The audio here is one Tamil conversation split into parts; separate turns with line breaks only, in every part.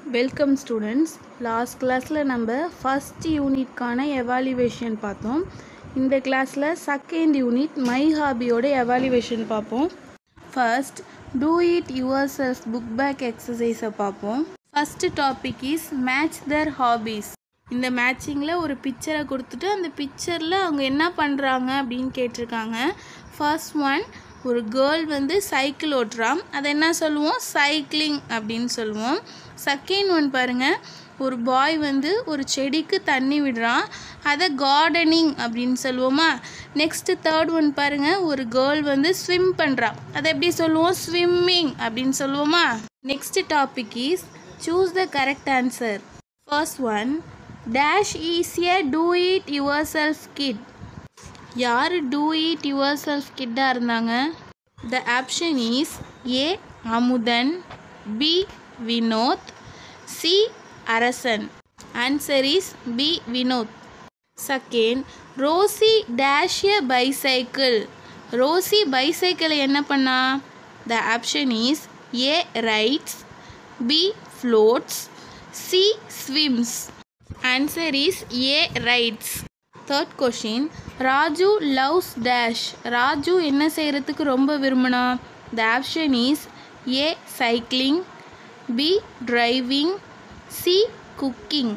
வெல்கம் ஸ்டூடெண்ட்ஸ் லாஸ்ட் கிளாஸில் நம்ம ஃபஸ்ட் யூனிட்கான எவாலுவேஷன் பார்த்தோம் இந்த கிளாஸில் செகண்ட் யூனிட் மை ஹாபியோட எவாலுவேஷன் பார்ப்போம் first do it yourself book back எக்ஸசைஸை பார்ப்போம் first topic is match the hobbies இந்த மேட்சிங்கில் ஒரு பிக்சரை கொடுத்துட்டு அந்த பிக்சரில் அவங்க என்ன பண்ணுறாங்க அப்படின்னு கேட்டிருக்காங்க ஃபர்ஸ்ட் ஒன் ஒரு கேர்ள் வந்து சைக்கிள் ஓட்டுறான் அதை என்ன சொல்லுவோம் சைக்கிளிங் அப்படின்னு சொல்லுவோம் செகண்ட் ஒன் பாருங்கள் ஒரு பாய் வந்து ஒரு செடிக்கு தண்ணி விடுறான் அதை கார்டனிங் அப்படின்னு சொல்லுவோமா நெக்ஸ்ட்டு தேர்ட் ஒன் பாருங்கள் ஒரு கேர்ள் வந்து ஸ்விம் பண்ணுறான் அதை எப்படி சொல்லுவோம் ஸ்விம்மிங் அப்படின்னு சொல்லுவோமா next topic is choose the correct answer first one dash easier do it yourself kit யார் டூ இட் யுவர் செல்ஃப் கிட்டாக இருந்தாங்க the option is A Amudhan B Vinoth C Arasan answer is B Vinoth second Rosie dash a bicycle Rosie பைசைக்கிளை என்ன பண்ணா the option is A rides B floats C swims answer is A rides third question Raju loves dash Raju என்ன செய்கிறதுக்கு ரொம்ப விரும்பினா the option is A cycling B driving C cooking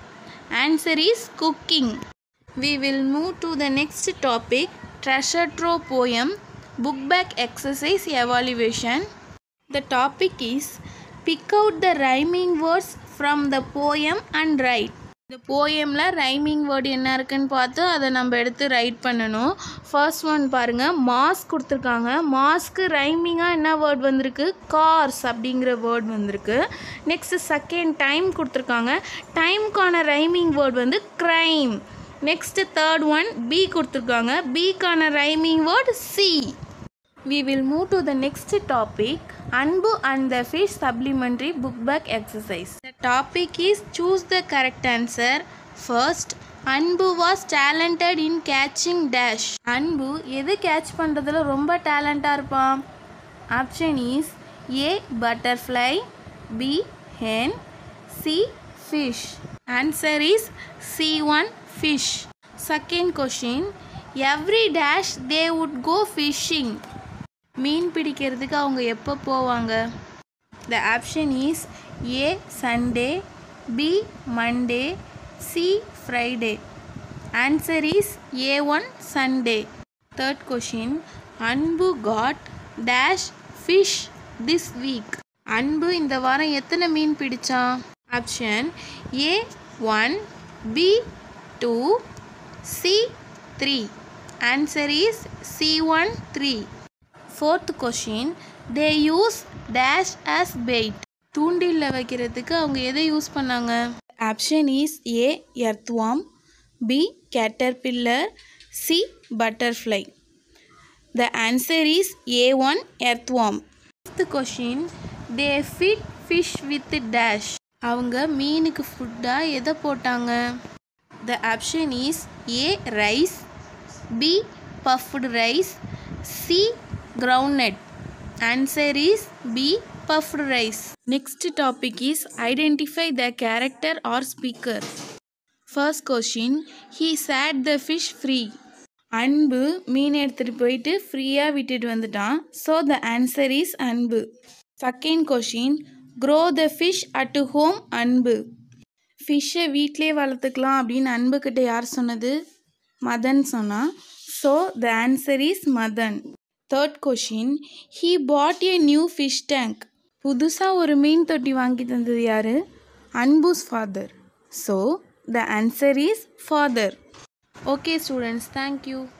answer is cooking we will move to the next topic treasure trove poem book back exercise evaluation the topic is pick out the rhyming words from the poem and write இந்த போயமில் ரைமிங் வேர்டு என்ன இருக்குன்னு பார்த்து அதை நம்ம எடுத்து ரைட் பண்ணணும் ஃபர்ஸ்ட் ஒன் பாருங்கள் மாஸ்க் கொடுத்துருக்காங்க மாஸ்க்கு ரைமிங்காக என்ன வேர்ட் வந்திருக்கு கார்ஸ் அப்படிங்கிற வேர்ட் வந்திருக்கு நெக்ஸ்ட்டு செகண்ட் டைம் கொடுத்துருக்காங்க டைம்க்கான ரைமிங் வேர்ட் வந்து crime next third one B கொடுத்துருக்காங்க பிக்கான rhyming word C we will move to the next topic அன்பு and the fish supplementary book back exercise the topic is choose the correct answer first அன்பு was talented in catching dash அன்பு எது கேட்ச் பண்ணுறதுல ரொம்ப டேலண்டாக இருப்பான் option is A butterfly B hen C fish answer is C one fish second question every dash they would go fishing மீன் பிடிக்கிறதுக்கு அவங்க எப்போ போவாங்க the option is A Sunday B Monday C Friday answer is A one Sunday third question Anbu caught dash fish this week Anbu இந்த வாரம் எத்தனை மீன் பிடிச்சான் option A one B two C three answer is C one three fourth question they use dash as bait தூண்டிலில் வைக்கிறதுக்கு அவங்க எதை யூஸ் பண்ணாங்க option is A earthworm B caterpillar C butterfly the answer is A one earthworm fifth question they fed fish with dash அவங்க மீனுக்கு ஃபுட்டாக எதை போட்டாங்க the option is A rice B puffed rice C groundnut answer is b puffed rice next topic is identify the character or speaker first question he set the fish free அன்பு மீன் எடுத்துகிட்டு போயிட்டு ஃப்ரீயாக விட்டுட்டு வந்துட்டான் so the answer is Anbu second question grow the fish at home Anbu ஃபிஷ்ஷை வீட்டிலே வளர்த்துக்கலாம் அப்படின்னு அன்புக்கிட்ட யார் சொன்னது மதன் சொன்னான் so the answer is Madhan third question he bought a new fish tank புதுசாக ஒரு மீன் தொட்டி வாங்கி தந்தது யார் Anbu's father so the answer is father okay students thank you